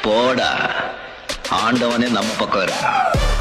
போடா ஆண்டவனே நம்ம பக்கம் இருக்கான்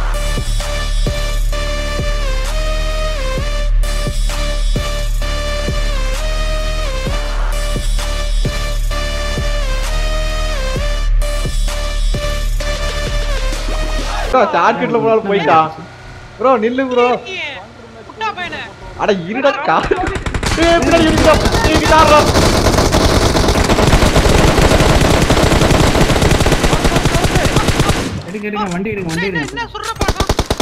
ஷார்ட்கட்ல போனாலும் போயிட்டான் ப்ரோ நில்லு ப்ரோ முட்டா பையனே அட இருடா கார் ஏய் பின்னாடி இருக்கா ஏய் கிட்டாரா எடுங்க எடுங்க வண்டி எடுங்க வண்டி எடுங்க என்ன சுடுற பாடம்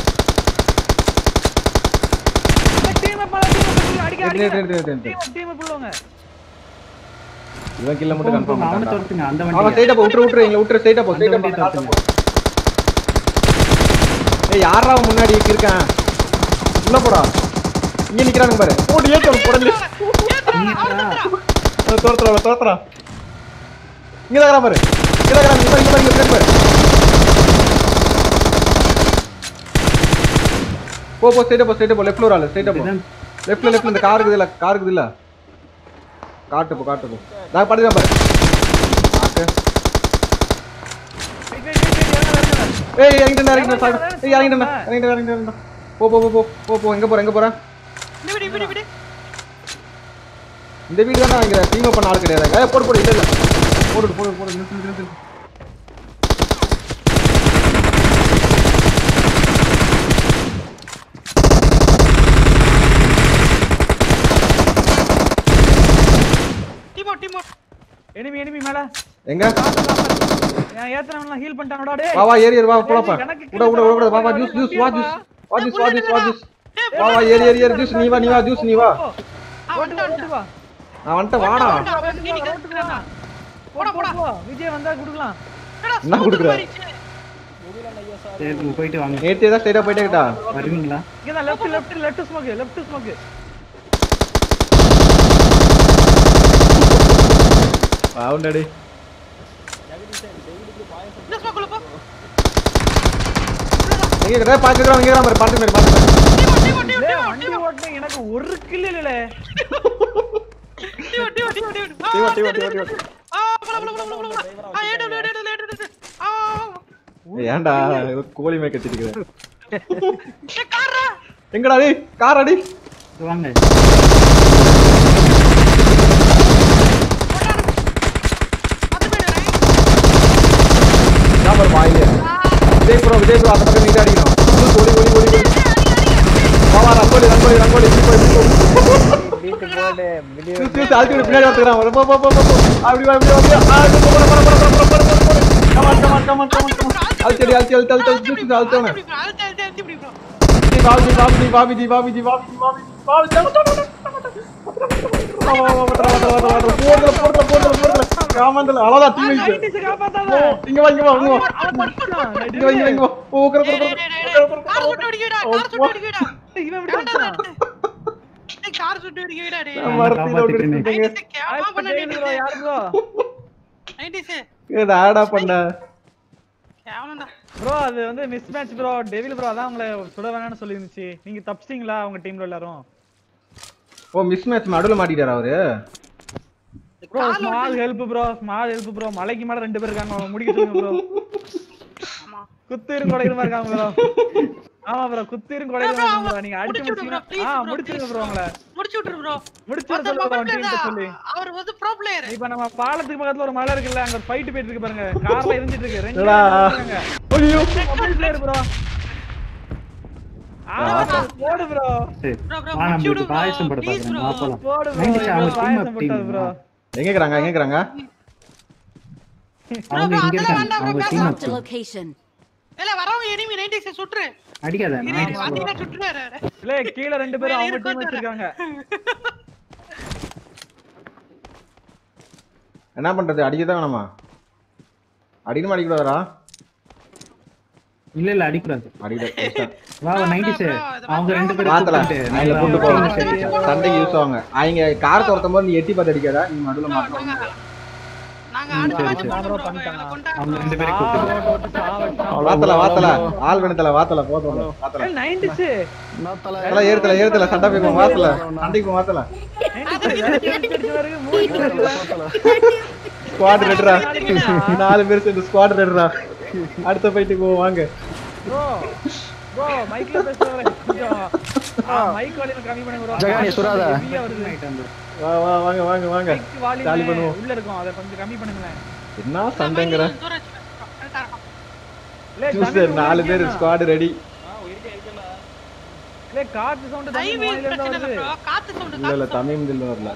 இவன் கில்ல மட்டும் கன்ஃபார்ம் அவனை பண்ணான் துரத்துங்க அந்த அவன் வண்டி ஸ்ட்ரைட்டா போ விட்டுரு விட்டுரு எங்களை விட்டுரு ஸ்ட்ரைட்டா போ அந்த ஸ்ட்ரைட்டா வண்டியை போ துரத்துங்க ஏய் யாரா அவன் முன்னாடி இருக்கான் உள்ள போடா இங்க நிக்கிறானுங்க பாரு போடு ஏத்து போடல நீங்களா? தோர்த்துறா தோர்த்துறா இங்க தான் பாரு இங்க தான் இங்க பாரு இங்க பாரு இங்க பாரு, பாரு போ போ ஸ்ட்ரைட்டா போ ஸ்ட்ரைட்டா போ லெஃப்ட்ல ஒரு ஆளு ஸ்ட்ரைட்டா போ இதுதான் லெஃப்ட்ல லெஃப்ட்ல இந்த கார் இருக்குதுல கார் இருக்குதுல காட்டு போ காட்டு போ நான் படிதான் பாரு காட்டு ஏய் இறங்கிட்டேன் இறங்கிட்டேன் சார் ஏய் இறங்கிட்டேன் இறங்கிட்டேன் இறங்கிட்டேன் போ போ போ போ போ போ எங்க போற எங்க போற விடு விடு விடு இந்த வீடு தானே வாங்கிற டீம் பண்ண ஆள் கிடையாது ஏய் போடு போடு இல்ல இல்ல போடு போடு போடு நிறுத்து நிறுத்து நிறுத்து டீமோ டீமோ எனிமி எனிமி மேல எங்க நான் ஏத்துறவன்லாம் ஹீல் பண்ணிட்டாங்கடா டேய் வா வா ஏறி ஏறி வா போலப்பா எனக்கு உட உட உட உட வா வா ஜூஸ் ஜூஸ் வா ஜூஸ் வா ஜூஸ் வா ஜூஸ் வா ஜூஸ் வா வா ஏறி ஏறி ஏறி ஜூஸ் நீ வா நீ வா ஜூஸ் நீ வா ஓட்டு ஓட்டு வா நான் வந்துட்டேன் வாடா நீ நீ கத்துறானா போடா போடா போ விஜய் வந்தா குடுக்கலாம் என்ன கொடுக்குற? சரி நீங்க போயிட்டு வாங்க நேற்று தான் ஸ்ட்ரைட்டா போயிட்டே கிட்டா வருவீங்களா இங்க தான் left left left smoke left smoke பாவுண்டடி இந்த ஸ்மோக்குள்ள போ எங்க கிட்ட பாத்துக்கறோம் இங்க பாரு பாத்து மாதிரி பாத்து மாதிரி டீமோ டீமோ டீமோ டேய் வண்டி ஓட்டுன எனக்கு ஒரு கில் இல்லல டீமோ டீமோ டீமோ டீமோ டீமோ, டீமோ, டீமோ, டீமோ. ஆ போடா போடா போடா போடா போடா ஆ ஏடபிள்யூ ஏடபிள்யூ ஏடபிள்யூ ஆ ஏன்டா ஏதோ கோழி மேய்க்க வச்சிருக்கிற ஏ காரா எங்கடா டேய் கார் அடி வாங்க அது பேரு நான் பாரு வாயிலே விஜய் ப்ரோ விஜய் ப்ரோ அந்த பக்கம் நீங்க அடிக்கணும் ஜூஸ் ஓடி ஓடி ஓடி ஓடி வா வா ரங்கோலி ரங்கோலி ரங்கோலி இப்படி போய் இப்படி போ ஜூஸ் ஜூஸ் அழுத்தி விடு, பின்னாடி வந்துக்கிறான் போ போ போ போ போ அப்படி வா இப்படி வா இப்படி வா. ஆ, போ, போ, போ, போ, போ, போ, போ, போ, போ, போ. Come on, come on, come on, come on, come on. அழுத்தி அடி, அழுத்தி, அழுத்தி, அழுத்தி, அழுத்தி, ஜூஸ் அழுத்தி அவனை. அழுத்தி அழுத்தி அழுத்தி இப்படி ப்ரோ விஜய், வா விஜய், வா விஜய், வா விஜய், வா விஜய், வா விஜய், வா விஜய், வா விஜய். வா, வா, வா, வா, வா, வா, வா, வா, வா. போடுறல, போடுறல, போடுறல, போடுறல. காமந்தல, அவ்வளவுதான், team wipe. நைன்டிஸ் காப்பாத்தாத போ, இங்க வா, இங்க வா, இங்க வா. அவன் பண்ணிட்டான் இங்க வா, இங்க வா, இங்க வா. போ, உட்காரு, டேய் உட்காரு, டேய் டேய் உட்காரு, உட்காரு, கார் உட்காரு. சுட்டு அடிக்கடா கார் சுட்டு அடிக்கடா இவன் இப்படி பண்ணிட்டான் டேய் கார் சுட்டு அடிக்கடா டேய் நான் மரத்துல காப்பாத்திட்டேனே. விட்டுட்டேங்க. நைன்டிஸ் கேவலமா பண்ண ப்ரோ யார் ப்ரோ நைன்டிஸ் இது ஆடா பண்ண கேவலம்டா ப்ரோ அது வந்து miss match bro devil bro அதான் உங்களை சுட வேணாம்னு சொல்லி இருந்துச்சு நீங்க தப்பிச்சிட்டீங்களா அவங்க டீம்ல எல்லாரும் ஓ மிஸ் மேட்ச் நடுவுல மாட்டிட்டாரா அவரு bro small help bro small help bro மலைக்கு மேல ரெண்டு பேர் இருக்காங்க அவங்கள முடிக்க சொல்லுங்க ப்ரோ ஆமா குத்தீரும் கொடையுமா இருக்காங்க ப்ரோ ஆமா ப்ரோ குத்தீரும் கொடையுமா ப்ரோ நீங்க அடிச்சு முடிச்சு விடு bro, முடிச்சீங்கன்னா please ஆ bro, முடிச்சிருங்க please ப்ரோ bro. உங்களை முடிச்சு விட்டுரு ப்ரோ முடிச்சு அந்த சொல்லுங்க ப்ரோ மொபைல் டீம் சொல்லி அவர் வந்து ப்ரோ பிளேயர் இப்ப நம்ம பாலத்துக்கு பக்கத்துல ஒரு மலை இருக்குல்ல அங்க ஒரு ஃபைட் போயிட்டு இருக்கு பாருங்க கார்ல இருந்துட்டு இருக்கு ரெண்டு என்னடா? ஐயோ மொபைல் பிளேயர் ப்ரோ ஆமா போடு ப்ரோ சரி Bro, bro, வா முடிச்சு நம்மளுக்கு விடு bro. பாயசம் போட Please பாக்குறேன் bro. வா போலாம் போடு bro. நைன்டிஸ் அவங்க bro, டீம் பாயசம் அப் போட்டாரு டீம் bro. எங்க இருக்கிறாங்க எங்க இருக்கிறாங்க அவங்க bro, இங்க அதெல்லாம் இருக்காங்க வேண்டாம் bro, அவங்க பேசலாம். Team Marked a up location. இல்ல வரவங்க எனிமி 90s சுட்டுரு அடிக்காத இரு, இரு, 90s bro. பாத்தீங்கன்னா சுட்டுறாரு இல்ல கீழ ரெண்டு பேரும் அவங்க டீம் வச்சிருக்காங்க என்ன பண்றது அடிக்கதான் வேணாமா அடிக்கணும் அடிக்கூடாதா இல்ல இல்ல அடிக்கூடாது அடிக்கல வா நைன்டிஸ் bro, இது அவங்க ரெண்டு பேரும் மாத்தல கூப்பிட்டு அதுல நல்லா கொண்டு team போவாங்க சேர்த்து. சண்டைக்கு யூஸ் ஆவாங்க அவங்க கார் துரத்தும் போது நீ எட்டி பார்த்து அடிக்காத நீ நடுவுல மாட்டோம் நாங்க அடுத்த சரி, மேட்ச் சரி. பண்றோம் bro, பண்ணிட்டாங்க. எங்களை கொண்டாடுறோம். அவங்க ரெண்டு பேரும் ஆ, கூப்பிட்டு ஓட்டு, ஓட்டு, ஆ, ஓட்டு. வாத்தல வாத்தல ஆள் வேணத்துல வாத்தல போதும் வாத்தல ஏய், 90s. எல்லாம் ஏறுதல ஏறுதல சண்டை போய் வாத்தல சண்டைக்கு வாத்தல அடிச்சு அடிச்சு வருது, மூணு கிலோ வருது. ஸ்குவாட் ரெட்ரா நாலு பேர் சேர்ந்து ஸ்குவாட் ரெட்ரா அடுத்த ஃபைட்டுக்கு போவோம் வாங்க ப்ரோ ப்ரோ மைக்ல பேசுறவரே கொஞ்சம் மைக் வால்யூம் கம்மி பண்ணுங்க ப்ரோ ஜெகா, நீ சுடாத. ஹெவியா வருது வா வா வாங்க வாங்க வாங்க மைக் ஜாலி வால்யூம் பண்ணுவோம் உள்ள இருக்கும் அத கொஞ்சம் கம்மி பண்ணுங்களேன் என்ன சண்டைங்கிற தூரம் வச்சு. கரெக்டா இருக்கும். லே ஜூசர் நாலு பேர் ஸ்குவாட் ரெடி லே காத்து சவுண்ட் தம்பி Highway வாயில இருந்து பிரச்சனை இல்ல வருது bro. காத்து sound, இல்ல இல்ல காத்து sound. தமிழ் தில் வரல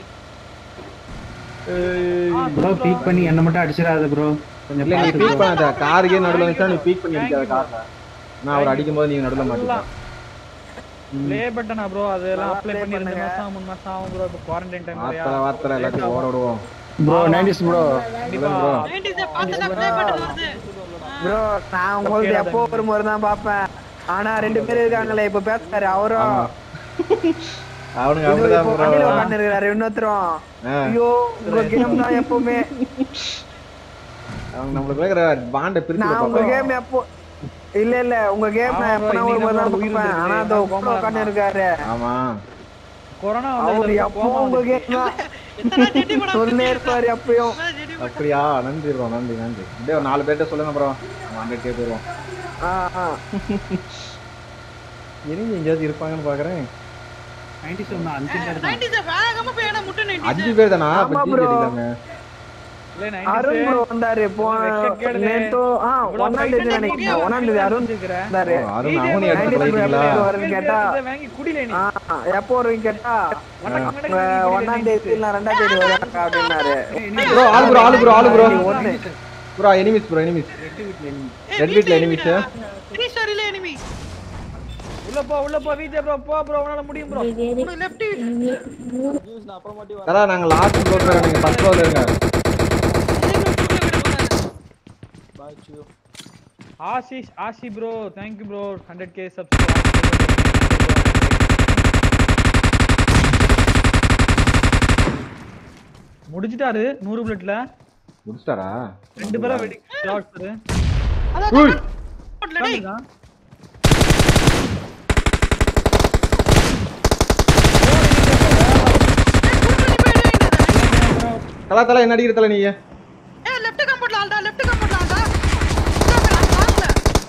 ஏய், ப்ரோ பீக் பண்ணி என்ன மட்டும் அடிச்சிடாத ப்ரோ கொஞ்சம் இல்ல நீ பார்த்து பீக் பண்ணாத காருக்கே நடுவுல வந்துச்சா நீ பீக் பண்ணி அடிக்காத கார்ல நான் அவர் அடிக்கும் போது நீங்க நடுவுல மாட்டீங்க ப்ளே பட்டனா ப்ரோ அதெல்லாம் அப்ளை பண்ணி ரெண்டு மாசம் மூணு மாசம் ஆகும் ப்ரோ இப்போ குவாரண்டைன் டைம் வார்த்தை வார்த்தை எல்லாத்தையும் ஓட விடுவோம் ப்ரோ நைன்டிஸ் ப்ரோ கண்டிப்பா bro. 90s அ பார்த்துட்டா play button வருது. ப்ரோ நான் உங்களுக்கு எப்போ ஒரு முறை தான் பாப்பேன் ஆனா ரெண்டு பேர் இருக்காங்களே இப்ப பேசுறாரு அவரும் ஆமா. அவனுங்க இன்னொரு அப்படிதான் இப்போ bro. வண்டியில உட்காந்துருக்காரு இன்னொருத்தரும் ஆ. ஐயோ உங்க கேம் தான் எப்பவுமே அவங்க நம்மளுக்கு இருக்கிற பாண்டை பிரிச்சு நான் உங்க வைப்பாங்க. கேம் எப்போ இல்ல இல்ல உங்க கேம் ஆமா நான் bro, எப்பனா ஒரு இன்னைக்கு முறை தான் நம்ம உயிர் பாப்பேன் ஆனா அதோ இருந்திருக்கு. உட்காந்து இருக்காரு ஆமா கொரோனா அவரு வந்து எப்போ உங்க கேம் தான் எத்தனை ஜெட்டி படம் சொல்லே இருப்பாரு எப்பயும் எத்தனை ஜெட்டி படம். அப்படியா நன்றி bro நன்றி நன்றி அப்படியே ஒரு நாலு பேர்ட்ட சொல்லுங்க ப்ரோ ஹண்ட்ரட் கே போயிடுவோம் ஆ, ஆ. இனிமே எங்கேயாவது இருப்பாங்கன்னு பாக்குறேன் நைன்டி செவன் அஞ்சு பேர் தான் 90s அ வேகமா போய் ஏன்னா முட்டு 90s. அஞ்சு பேர் தானா ஆமா அப்ப bro. ஜிஜி இல்ல அருண் 90s ப்ரோ வந்தாரு போன வெக்கக்கேடுது. நேத்தோ ஆ இவ்வளவு ஒன்னாம் தேதி fight நினைக்கிறேன் ஒன்னாம் தேதி அருண் வச்சிருக்கிறேன். வந்தாரு அருண் DJ அவனி எடுத்து bro, போயிட்டீங்களா எப்ப வரும்னு கேட்டா இதை வாங்கி குடில நீ ஆ, எப்போ வருவீங்க கேட்டா மடக்கு மடக்கு உங்க வாங்கி குடில ஒன்னாம் நீ. தேதி இல்ல ரெண்டாம் தேதி வரும் அப்படின்னாரு ப்ரோ ஆளு ப்ரோ ஆளு ப்ரோ ஆளு ப்ரோ ஒண்ணு ப்ரோ எனிமிஸ் ப்ரோ எனிமிஸ் ஏய், ரெட் வீட்ல வீட்ல enemies. enemy டா. Three story ல enemy. உள்ள போ உள்ள போ விஜய் ப்ரோ போ ப்ரோ உன்னால முடியும் ப்ரோ உனக்கு left வீட்டு. தலா நாங்க லாஸ்ட் ப்ளோர் நீங்க ஃபர்ஸ்ட் ரோல இருங்க Ashish Ashi bro thank you bro 100k subscribe முடிச்சிட்டாரு நூறு புல்லட்ல முடிச்சிட்டாரா ரெண்டு பேரும் வெடி ஷாட்ஸ் அதான் உய். ரோட்ல டேய். தலா தலா என்ன அடிக்கிற தல நீங்க ஏய், left compound ல ஆள்டா, left compound ல ஆள்டா. இந்தாங்க, வாங்கல.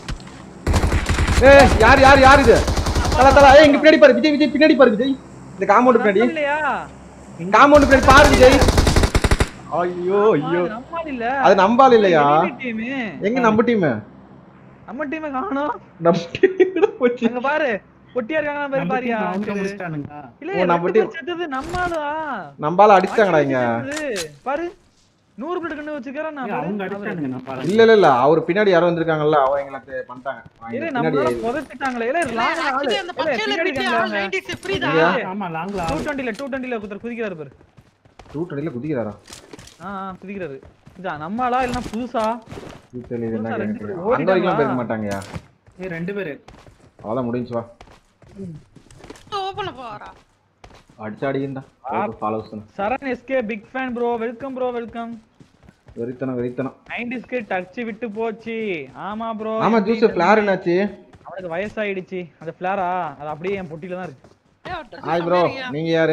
ஏ யார் யார் யார் இது தலா தலா ஏய் இங்க பின்னாடி பாரு விஜய் விஜய் பின்னாடி பாரு விஜய் இந்த காம்பவுண்ட் பின்னாடி இல்லையா காம்பவுண்ட் பின்னாடி பாரு விஜய் ஐயோ ஐயோ அது நம்ம ஆள் இல்ல அது நம்பால் இல்லையா டீம் எங்க நம்ம டீம் நம்ம டீம் காணோம் நம்ம team போச்சு அங்க பாரு பொட்டியா இருக்காங்க பாரு நம்ம பாரியா team அவங்க முடிச்சிட்டானுங்க இல்ல ஓ, நம்ம ரெண்டு team. பேர் செத்தது நம்ம ஆளா நம்பால அடிச்சிட்டாங்கடா இங்க செத்தது. பாரு நூறு பிளட் கண்ணு வச்சுக்கிறேன் நான் ஏய், பாரு. அவங்க அடிச்சிட்டானுங்க நான் பாருங்க இல்ல இல்ல இல்ல அவர் பின்னாடி யாரோ வந்திருக்காங்கல்ல அவங்க எங்களுக்கு பண்ணிட்டாங்க அவங்க இரு, பின்னாடி நம்மளால புதைச்சிட்டாங்களே. இல்ல, இல்ல, லாங்ல ஆளு. actually அந்த இல்ல, பச்சையில பின்னாடி பிடிச்ச இருக்காங்க ஆள் அவங்க. 90s புரியுதா? இல்லையா? ஆமா லாங்ல 220 ல 220 ல ஒருத்தர் குதிக்கிறாரு பாரு. ரூட் அடியில குதிக்கிறாரா ஆ, ஆ, குதிக்கிறாரு. இதா, நம்ம ஆளா இல்லைன்னா புதுசா இது தெரியல என்ன ரெண்டு கேட்குது. பேரும் அந்த வரைக்கும் ஓடிட்டாங்களா? போயிருக்க மாட்டாங்கயா ஏய் ரெண்டு பேரு அவ்வளோ முடிஞ்சு வா open ல போறா. அடிச்சு அடிக்கண்டா follows Charan SK big fan bro welcome bro welcome வெறித்தனம் வெறித்தனம் 90s க்கு டச் விட்டு போச்சு ஆமா ப்ரோ ஆமா ஜூஸ் ஃபிளார் என்னாச்சு அவனுக்கு வயசாயிடுச்சு அந்த ஃபிளாரா அது அப்படியே என் பொட்டில தான் இருக்கு ஏய், touch ஹாய் ப்ரோ பண்ணியா? நீங்க யாரு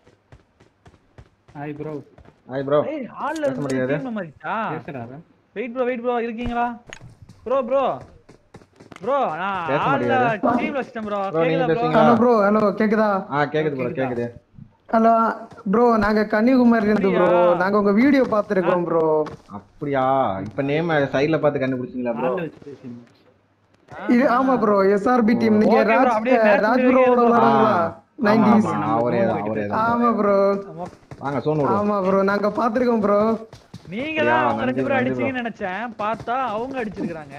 ஹாய் ப்ரோ ஹாய் ப்ரோ ஏய் ஹால்ல பேச இருந்து முடியாது. டீம் மாறிச்சா பேசுறாரு வெயிட் ப்ரோ வெயிட் ப்ரோ இருக்கீங்களா ப்ரோ ப்ரோ ப்ரோ நான் பேச ஹால்ல முடியாது. டீம்ல வச்சிட்டேன் ப்ரோ Bro, நீங்க கேக்குதா ப்ரோ பேசுறீங்களா? ஹலோ ப்ரோ ஹலோ கேக்குதா ஆ கேக்குது ப்ரோ கேக்குது ஹலோ ப்ரோ நாங்க கன்னியாகுமரி இருந்து ப்ரோ அப்படியா? நாங்க உங்க வீடியோ பாத்துருக்கோம் ப்ரோ அப்படியா இப்ப நேம் சைடுல பார்த்து கண்டுபிடிச்சீங்களா ப்ரோ ஹால்ல வச்சு பேசுங்க இது ஆமா ப்ரோ எஸ்ஆர்பி டீம் நீங்க Okay bro, ராஜ் அப்படியே match ராஜ் முடிய ப்ரோவோட வைங்க. விளாடுங்களா நைன்டிஸ் அவரே தான் அவரே தான் ஆமா ப்ரோ வாங்க சோன் விடுவோம் ஆமா ப்ரோ நாங்க பாத்துருக்கோம் ப்ரோ நீங்க யா, தான் அவங்க நன்றி, ரெண்டு பேரும் நன்றி அடிச்சீங்கன்னு நினைச்சேன் பார்த்தா அவங்க அடிச்சிருக்காங்க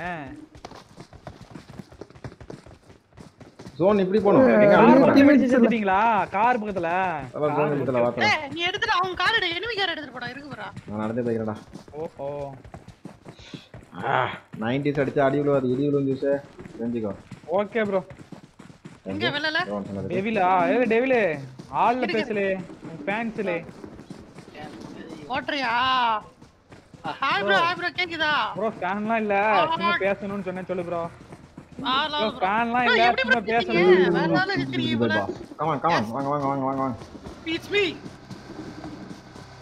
சோன் இப்படி போகணும் எங்க கார் அடிக்க பக்கத்துல போறேன் அடிச்சு செத்துட்டீங்களா கார் பக்கத்துல அதான் சோன் பக்கத்துல வாத்தா ஏய், நீ எடுத்துட்டு அவங்க கார் எடு enemy car எடுத்துட்டு போடா இருக்கு போறா நான் நடந்தே போய்க்கிறேன்டா ஓஹோ நைன்டிஸ் அடிச்சு அடி விழுவாது இடி விழுவும் ஜூஸ் தெரிஞ்சுக்கோ ஓகே ப்ரோ எங்க வெளில சோன் சொன்னது டெவிலா ஏ டெவிலே ஆள்ல பேசலே ஃபேன்ஸ்லே ஓட்டுறியா ஹாய் ப்ரோ ஹாய் ப்ரோ கேக்குதா ப்ரோ ஃபேன்லாம் இல்ல சும்மா பேசணும்னு சொன்னேன் சொல்லு ப்ரோ ஆ ப்ரோ லவ் ப்ரோ ஃபேன்லாம் இல்ல எப்படி சும்மா பேசுறீங்க பேசணும் வேற நாள் இருக்கிறீங்க போல கமான் கமான் வாங்க வாங்க வாங்க வாங்க வாங்க இட்ஸ் மீ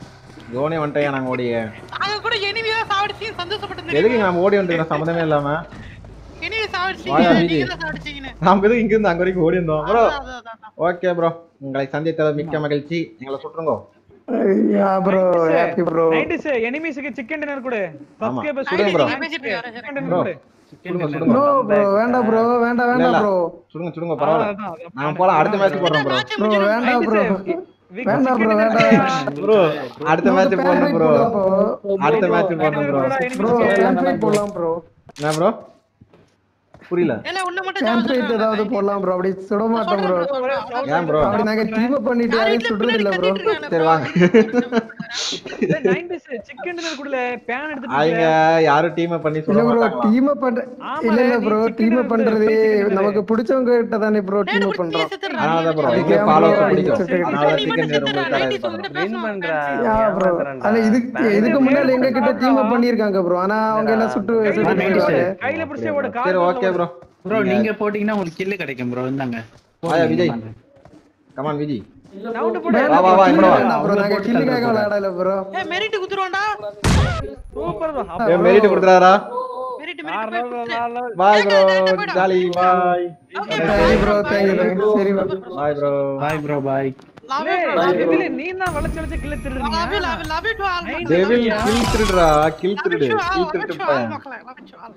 ஜோனே வந்துட்டேன் நாங்க ஓடிய நாங்க கூட எனிமியா சாவடிச்சு சந்தோஷப்பட்டு எதுக்கு நம்ம ஓடி வந்துருக்கோம் சம்மந்தமே இல்லாம எனிமியா சாவடிச்சீங்க வாயா, வீதி. நீங்க தான் சாவடிச்சீங்கன்னு நாம எதுக்கு இங்க இருந்து அங்க வரைக்கும் ஓடி இருந்தோம் ப்ரோ அதான், அதான், அதான், அதான். ஓகே ப்ரோ உங்களை சந்தித்தது மிக்க மகிழ்ச்சி எங்களை சுற்றுங்க யா ப்ரோ ஹாப்பி ப்ரோ நைன்டிஸ் எனிமீஸ்க்கு சிக்கன் டின்னர் கொடு ஆமா. சப்ஸ்கிரைபர்ஸ் சுடுங்க bro. நீங்க பேசிட்டு இருங்க, சிக்கன் டின்னர் ப்ரோ கொடு சுடுங்க நோ சுடுங்க ப்ரோ வேண்டாம் ப்ரோ வேண்டாம் இல்ல, வேண்டாம் இல்ல. ப்ரோ சுடுங்க சுடுங்க பரவாயில்ல அதான், அதான். நாம போலாம் அடுத்த மேட்ச் போடுறோம் ப்ரோ match ப்ரோ முடிஞ்சிடும். வேண்டாம் ப்ரோ Week வேண்டாம் chicken bro, dinner வேண்டாம். கொடு. ப்ரோ அடுத்த மேட்ச் போடணும் ப்ரோ அடுத்த மேட்ச் போடணும் ப்ரோ ப்ரோ கேம்ப் போடலாம் ப்ரோ என்ன ப்ரோ புரியல இல்ல, ஒண்ணு மட்டும் கேம்ப் ஜாலியா ஏதாவது போடலாம் ப்ரோ அப்படி சுட மாட்டோம் ப்ரோ ஏன் ப்ரோ அப்படி நாங்க டீம் பண்ணிட்டு யாரையும் சுடுறது இல்ல ப்ரோ சரி வாங்க ஏய், 90s சிக்கன் டின்னர் குடுல பேன் எடுத்துட்டு அவங்க யாரும் டீம் பண்ணி இல்ல சொல்ல ப்ரோ மாட்டாங்களா டீம் பண்ற ஆமால, இல்ல இல்ல நீ ப்ரோ chicken டீம் dinner பண்றது கொடு, chicken dinner. நமக்கு பிடிச்சவங்க கிட்ட தானே ப்ரோ டீம் பண்றோம் அதனால ப்ரோ அதுக்கு எங்க ஏன் ஃபாலோ bro பிடிக்கும் அப்படி அதனால சிக்கன் நேரம் உங்களுக்கு தர இது பண்றோம் வின் பண்றா யா ப்ரோ ஆனா இதுக்கு இதுக்கு முன்னாடி எங்க கிட்ட டீம் பண்ணிருக்காங்க ப்ரோ ஆனா அவங்க எல்லாம் சுட்டு சுட்டு கையில போயிட்டாங்க. கையில பிடிச்சே ஓட சரி கார் ஓகே ப்ரோ ப்ரோ நீங்க போட்டீங்கன்னா உங்களுக்கு கில்லு கிடைக்கும் ப்ரோ இந்தாங்க ஆயா விஜய் கமான் விஜய் நவுண்டு போடு வா வா வா கில்லு இங்க வா வேண்டாம் bro நாங்க கில்லுக்காக விளையாடல ப்ரோ ஏய், merit குடுத்துருவோம்டா. சூப்பர் தான் ஏ மெரிட் கொடுத்துறாரா merit, merit போய் குடுத்துரு. பாய் ப்ரோ ஜாலி பாய் சரி ப்ரோ தேங்க்யூ சரி bro bye bro bye bro bye Love you, bro. டெவில நீ தான் வளைச்சு வளைச்சு கில்ல Love you, திருடுறீங்க love you, love you to all. Devil kill திருடுறா கில் Love you திருடு to all, kill love you திருட்டு to all, பையன் மக்களே, love you to all.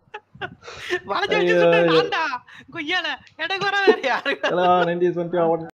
வளைச்சு வச்சு சுட்டது நான்டா. கொய்யால எனக்கு வர வேற யாரு ஹலோ நைன்டிஸ் வந்து